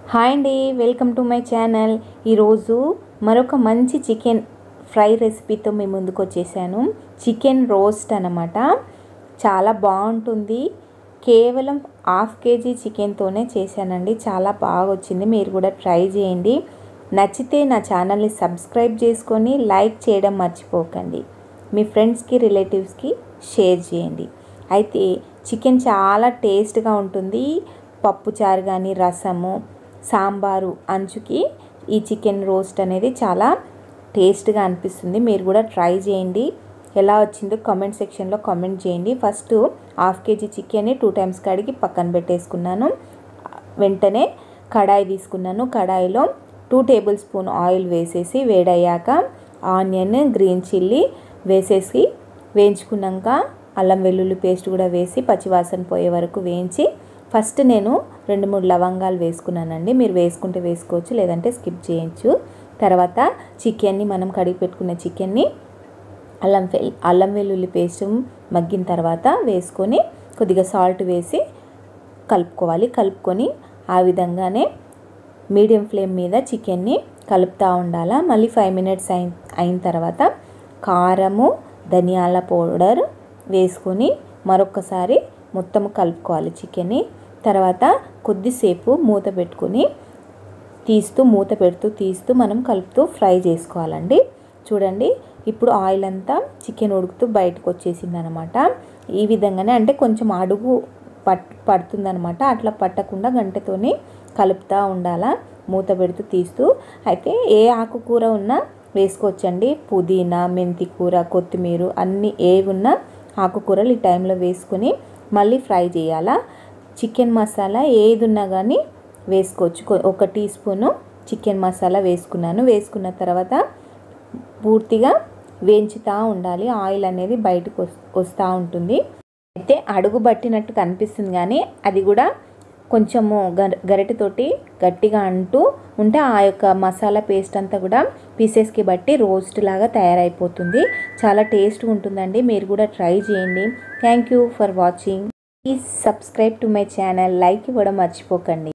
hi అండి welcome to my channel ఈరోజు మరొక మంచి చికెన్ ఫ్రై రెసిపీతో మీ ముందుకు వచ్చేసాను చికెన్ రోస్ట్ అనమాట చాలా బాగుంటుంది కేవలం హాఫ్ కేజీ చికెన్తోనే చేశానండి చాలా బాగా వచ్చింది మీరు కూడా ట్రై చేయండి నచ్చితే నా ఛానల్ని సబ్స్క్రైబ్ చేసుకొని లైక్ చేయడం మర్చిపోకండి మీ ఫ్రెండ్స్కి రిలేటివ్స్కి షేర్ చేయండి అయితే చికెన్ చాలా టేస్ట్గా ఉంటుంది పప్పుచారు కానీ రసము సాంబారు అంచుకి ఈ చికెన్ రోస్ట్ అనేది చాలా టేస్ట్గా అనిపిస్తుంది మీరు కూడా ట్రై చేయండి ఎలా వచ్చిందో కామెంట్ సెక్షన్లో కామెంట్ చేయండి ఫస్ట్ హాఫ్ కేజీ చికెన్ని టూ టైమ్స్ కడిగి పక్కన పెట్టేసుకున్నాను వెంటనే కడాయి తీసుకున్నాను కడాయిలో టూ టేబుల్ స్పూన్ ఆయిల్ వేసేసి వేడయ్యాక ఆనియన్ గ్రీన్ చిల్లీ వేసేసి వేయించుకున్నాక అల్లం వెల్లుల్లి పేస్ట్ కూడా వేసి పచ్చివాసన పోయే వరకు వేయించి ఫస్ట్ నేను రెండు మూడు లవంగాలు వేసుకున్నానండి మీరు వేసుకుంటే వేసుకోవచ్చు లేదంటే స్కిప్ చేయొచ్చు తర్వాత చికెన్ని మనం కడిగి పెట్టుకున్న చికెన్ని అల్లం వెల్ అల్లం వెల్లుల్లి పేస్ట్ మగ్గిన తర్వాత వేసుకొని కొద్దిగా సాల్ట్ వేసి కలుపుకోవాలి కలుపుకొని ఆ విధంగానే మీడియం ఫ్లేమ్ మీద చికెన్ని కలుపుతూ ఉండాలా మళ్ళీ ఫైవ్ మినిట్స్ అయిన అయిన తర్వాత కారము ధనియాల పౌడర్ వేసుకొని మరొకసారి మొత్తం కలుపుకోవాలి చికెన్ని తర్వాత కొద్దిసేపు మూత పెట్టుకొని తీస్తూ మూత పెడుతూ తీస్తూ మనం కలుపుతూ ఫ్రై చేసుకోవాలండి చూడండి ఇప్పుడు ఆయిల్ అంతా చికెన్ ఉడుకుతూ బయటకు వచ్చేసింది అనమాట ఈ విధంగానే అంటే కొంచెం అడుగు పట్ పడుతుందనమాట అట్లా పట్టకుండా గంటతోని కలుపుతూ ఉండాలా మూత పెడుతూ తీస్తూ అయితే ఏ ఆకుకూర ఉన్నా వేసుకోవచ్చండి పుదీనా మెంతి కూర కొత్తిమీర అన్నీ ఏవి ఉన్నా ఆకుకూరలు ఈ టైంలో వేసుకొని మళ్ళీ ఫ్రై చేయాలా చికెన్ మసాలా ఏది ఉన్నా కానీ వేసుకోవచ్చు ఒక టీ స్పూను చికెన్ మసాలా వేసుకున్నాను వేసుకున్న తర్వాత పూర్తిగా వేయించుతూ ఉండాలి ఆయిల్ అనేది బయటకు వస్తూ ఉంటుంది అయితే అడుగు పట్టినట్టు కనిపిస్తుంది కానీ అది కూడా కొంచెము గర గరిటెతోటి గట్టిగా అంటూ ఉంటే ఆ యొక్క మసాలా పేస్ట్ అంతా కూడా పీసెస్కి బట్టి రోస్ట్ లాగా తయారైపోతుంది చాలా టేస్ట్గా ఉంటుందండి మీరు కూడా ట్రై చేయండి thank you for watching please subscribe to my channel like ఇవ్వడం మర్చిపోకండి